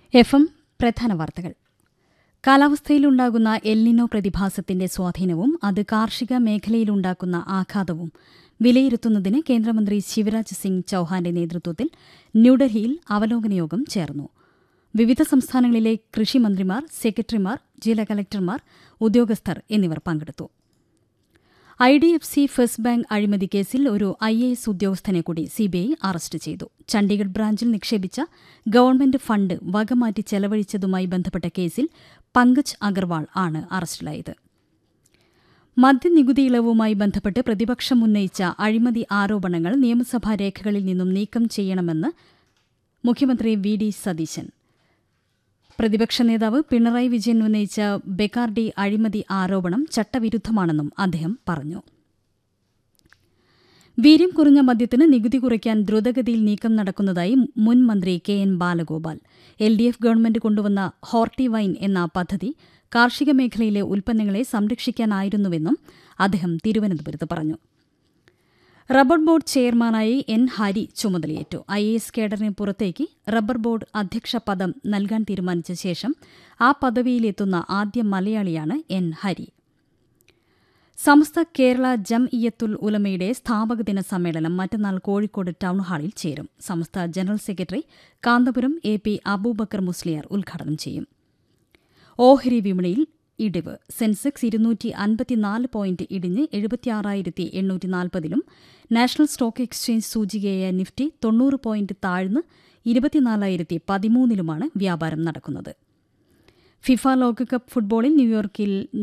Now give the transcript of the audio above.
F M പ്രധാന വാർത്തകൾ കാലാവസ്ഥയിലുണ്ടാകുന്ന El Niño പ്രതിഭാസത്തിന്റെ സ്വാധീനവും അത് കാർഷിക മേഖലയിലുണ്ടാക്കുന്ന ആഘാതവും വിലയിരുത്തുന്നതിന് കേന്ദ്രമന്ത്രി ശിവരാജ് സിംഗ് ചൌഹാന്റെ നേതൃത്വത്തിൽ ന്യൂഡൽഹിയിൽ അവലോകന യോഗം ചേർന്നു വിവിധ സംസ്ഥാനങ്ങളിലെ കൃഷിമന്ത്രിമാർ സെക്രട്ടറിമാർ ജില്ലാ കലക്ടർമാർ ഉദ്യോഗസ്ഥർ എന്നിവർ പങ്കെടുത്തു I D F C first bank അഴിമതി കേസിൽ ഒരു ഐ എ എസ് ഉദ്യോഗസ്ഥനെ കൂടി സിബിഐ അറസ്റ്റ് ചെയ്തു ചണ്ഡീഗഡ് ബ്രാഞ്ചിൽ നിക്ഷേപിച്ച ഗവൺമെന്റ് ഫണ്ട് വകമാറ്റി ചെലവഴിച്ചതുമായി ബന്ധപ്പെട്ട കേസിൽ പങ്കജ് അഗർവാൾ ആണ് അറസ്റ്റിലായത് മദ്യനികുതി ഇളവുമായി ബന്ധപ്പെട്ട് പ്രതിപക്ഷം ഉന്നയിച്ച അഴിമതി ആരോപണങ്ങൾ നിയമസഭാ രേഖകളിൽ നിന്നും നീക്കം ചെയ്യണമെന്ന് മുഖ്യമന്ത്രി വി ഡി സതീശൻ പ്രതിപക്ഷ നേതാവ് പിണറായി വിജയൻ ഉന്നയിച്ച ബെക്കാർഡി അഴിമതി ആരോപണം ചട്ടവിരുദ്ധമാണെന്നും അദ്ദേഹം പറഞ്ഞു വീര്യം കുറഞ്ഞ മദ്യത്തിന് നികുതി കുറയ്ക്കാൻ ദ്രുതഗതിയിൽ നീക്കം നടക്കുന്നതായി മുൻ മന്ത്രി K N Balagopal L D F government കൊണ്ടുവന്ന ഹോർട്ടി വൈൻ എന്ന പദ്ധതി കാർഷിക മേഖലയിലെ ഉൽപ്പന്നങ്ങളെ സംരക്ഷിക്കാനായിരുന്നുവെന്നും അദ്ദേഹം തിരുവനന്തപുരത്ത് പറഞ്ഞു റബ്ബർ ബോർഡ് ചെയർമാനായി എൻ ഹരി ചുമതലയേറ്റു ഐ എ എസ് കേഡറിന് പുറത്തേക്ക് റബ്ബർ ബോർഡ് അധ്യക്ഷ പദം നൽകാൻ തീരുമാനിച്ച ശേഷം ആ പദവിയിലെത്തുന്ന ആദ്യ മലയാളിയാണ് എൻ ഹരി സമസ്ത കേരള ജം ഇയത്തുൽ ഉലമയുടെ സ്ഥാപക ദിന സമ്മേളനം മറ്റന്നാൾ കോഴിക്കോട് ടൌൺ ഹാളിൽ ചേരും Samastha general secretary Kanthapuram A P Aboobacker Musliyar ഉദ്ഘാടനം ചെയ്യും ഓഹരി വിപണിയിൽ ഇടിവ് സെൻസെക്സ് ഇരുന്നൂറ്റി അൻപത്തിനാല് പോയിന്റ് ഇടിഞ്ഞ് എഴുപത്തിയാറായിരത്തി എണ്ണൂറ്റി നാൽപ്പതിലും നാഷണൽ സ്റ്റോക്ക് എക്സ്ചേഞ്ച് സൂചികയായ നിഫ്റ്റി തൊണ്ണൂറ് പോയിന്റ് താഴ്ന്ന് ഇരുപത്തിനാലായിരത്തി പതിമൂന്നിലുമാണ് വ്യാപാരം നടക്കുന്നത് ഫിഫ ലോകകപ്പ് ഫുട്ബോളിൽ ന്യൂയോർക്കിൽ